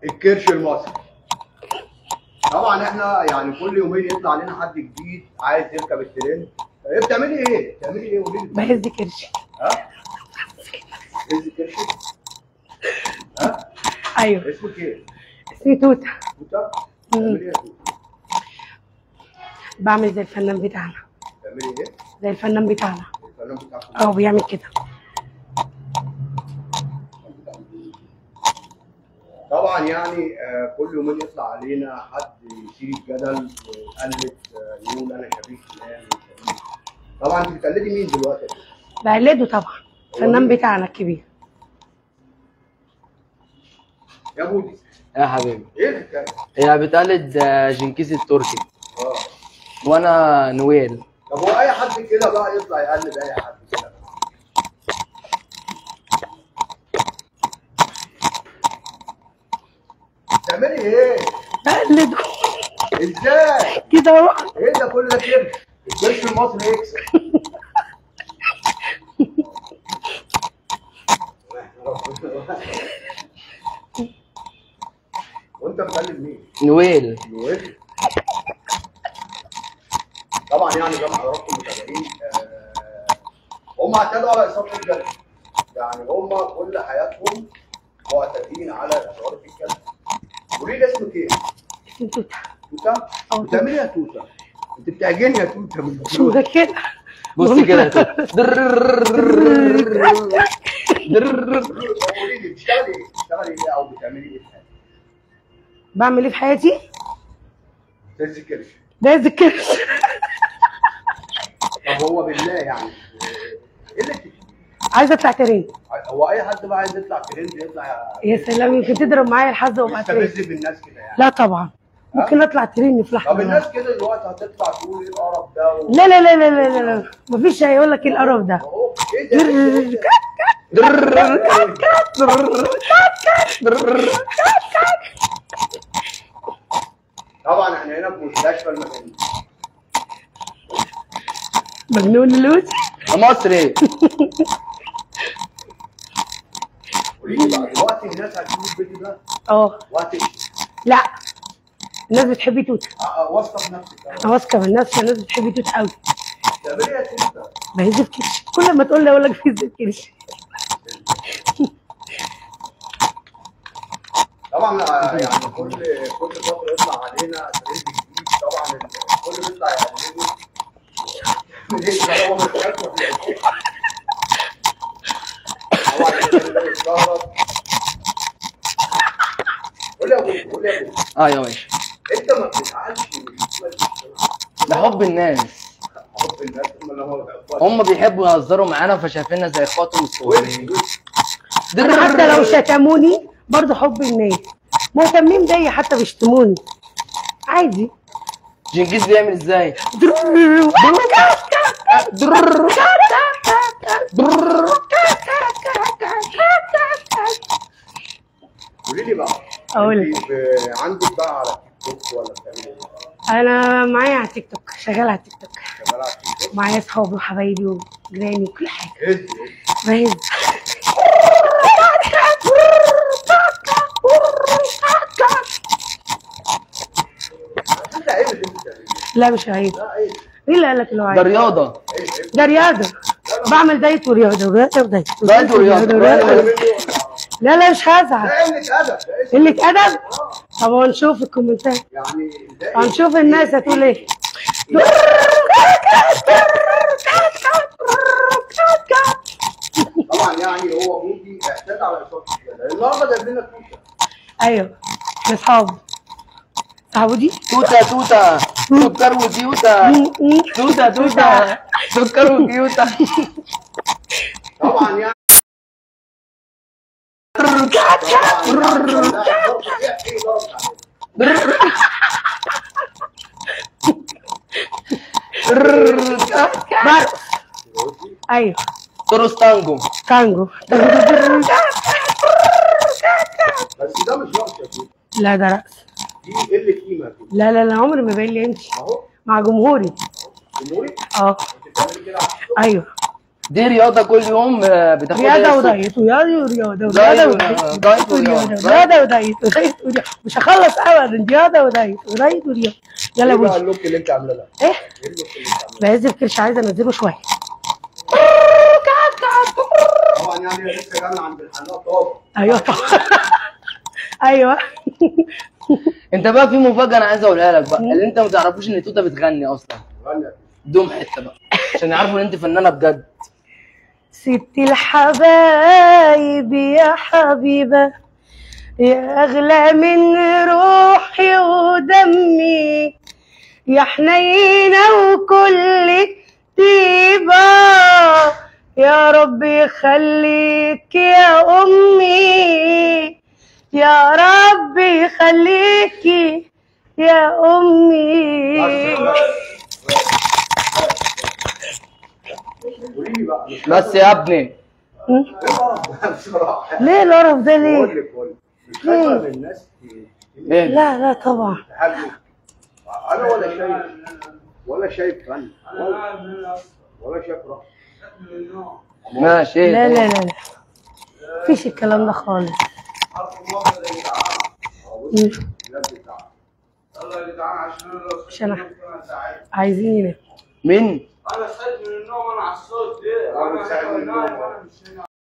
الكرش المصري طبعا احنا يعني كل يومين يطلع لنا حد جديد عايز يركب الترند ايه بتعملي ايه؟ بتعملي ايه؟ قولي لي بهز كرشي ها؟ عايز كرش ها؟ ايوه اسمك ايه؟ اسمي توته توتا؟ بتعملي ايه يا توتا؟ بعمل زي الفنان بتاعنا بتعملي ايه؟ زي الفنان بتاعنا الفنان بتاعك اه بيعمل كده طبعا يعني آه، كل يومين يطلع علينا حد يثير الجدل ويقلد آه، يقول انا شبيه فلان وشبيه طبعا انت بتقلدي مين دلوقتي؟ بقلده طبعا الفنان بتاعنا الكبير يا بودي يا حبيبي ايه الحكايه؟ هي بتقلد آه، جنكيز التركي اه وانا نويل طب هو اي حد كده بقى يطلع يقلد اي حد كده بتعملي ايه؟ بقلده ازاي؟ كده اهو ايه ده كل ده كده؟ الجيش المصري يكسب وانت مقلد مين؟ نويل نويل طبعا يعني زي ما حضراتكم متابعين آه، هم اعتادوا على اصابه الجلد يعني هم كل حياتهم معتادين على اصابه الجلد قولي لي اسمك ايه؟ اسمي توته توته؟ أه، بتعملي ايه يا توته؟ انت بتعجني يا توته من شو ده كده بص كده يا توت. قولي لي بتشتغلي ايه؟ بتشتغلي ايه او بتعملي ايه في حياتك؟ بعمل ايه في حياتي تذكرش بهز الكرش طب هو بالله يعني ايه اللي بتشتغلي؟ عايزه اطلع ترند هو اي حد بقى عايز يطلع ترند يطلع يا سلام يمكن تضرب معايا الحظ وابقى ترند يستفز بالناس كده يعني لا طبعا ممكن اطلع ترند في طب لحظه الناس كده دلوقتي هتطلع تقول ايه القرف ده و... لا لا لا لا لا لا لا مفيش هيقول لك ايه القرف ده اهو ايه ده إيه ده؟ طبعا احنا هنا في مستشفى المجانين مجنون لوز مصري قولي لي بقى دلوقتي الناس هتشوف الفيديو ده اه وهتمشي لا الناس بتحب توت آه، آه، واثقه في نفسك انا واثقه من الناس الناس بتحب توت قوي تعملي ايه يا توته؟ بهز الكرش كل ما تقول لي اقول لك بهز الكرش طبعا آه، يعني كل كل فتره يطلع علينا ترند جديد طبعا الكل بيطلع يقلده ليه؟ هو مستشفى في الأسبوع. طبعا الترند ده يتكهرب. قول يا ابو قول يا ابو اه يا باشا انت ما بتزعلش من ده حب الناس حب الناس هم اللي هم بيحبوك. هم بيحبوا يهزروا معانا فشايفيننا زي اخواتهم الصغيرين انا حتى لو شتموني برضه حب الناس مهتمين بيا حتى بيشتموني عادي جنكيز بيعمل ازاي قولي لي بقى أقول انت ب- عندك بقى على تيك توك ولا بتعملي ايه؟ انا معايا على التيك توك شغاله على التيك توك شغاله على تيك توك؟ معايا اصحابي وحبايبي وجيراني وكل حاجه هز بهز هز انت عيب اللي انت بتعمليه لا مش عيب لا عيب مين اللي قال لك اللي هو ده عيب رياضه عيب عيب ده رياضه بعمل دايت ورياضه ورياضه ودايت دايت ورياضة. ورياضة. لا لا مش ده هزعل قله ادب ده اسمه قلة أدب؟ طب هنشوف الكومنتات يعني ده هنشوف الناس هتقول ايه طبعا يعني هو مودي اعتاد على اصابه الشلل النهارده جايب لنا توته ايوه يا اصحاب صاحبه دي توته توته سكر وكيوته توته توته سكر وكيوته طبعا يعني طبعا يعني لا، ضرب فيها ايه ضرب عليه. برقص ايوه بصي، ترقص تانجو تانجو بس ده مش رقص يا توته لا ده رقص دي قله قيمه كده لا لا لا عمري ما باين لي امشي اهو مع جمهوري جمهوري اه انت بتعملي كده على التيك توك؟ ايوه دي رياضه كل يوم آه، بتاخدها رياضة الصبح. ودايت ورياضة ورياضة دايت ورياضة ودايت ورياضة ورياضة. ورياضة ودايت ودايت ورياضة مش هخلص ابدا رياضة ودايت ودايت ورياضة يلا ايه يا بقى بوجي اللوك اللي انت عامله ده؟ ايه ايه اللوك اللي انت عامله بهز الكرش عايزة انزله شوية ده؟ طبعا يعني لسه جاي عند الحلاق طاب ايوه طبعا ايوه انت بقى في مفاجاه انا عايز اقولها لك بقى اللي انت ما تعرفوش ان توته بتغني اصلا غنى دوم حته بقى عشان يعرفوا ان انت فنانه بجد ست الحبايب يا حبيبة يا أغلى من روحي ودمي يا حنينة وكل طيبة يا رب يخليك يا أمي يا رب يخليكي يا أمي قولي لي بقى مش بس يا ابني م? ايه القرف ده بصراحه ليه القرف ده ليه؟ بقول لك بقول لك مش خايفه من الناس ت- ايه لا لا طبعا تحاجوا انا ولا شايف ولا شايف فن ولا ولا شايف رقص ماشي ايه لا ده؟ لا لا لا مفيش الكلام ده خالص مم. اللاب بتاعك يلا يا جدعان عشان انا لو مش أنا. صحيت انا ساعات عايزين ينام مين انا صحيت من النوم انا على الصوت ده أنا انا ساعد من نايم النوم. انا مش هنا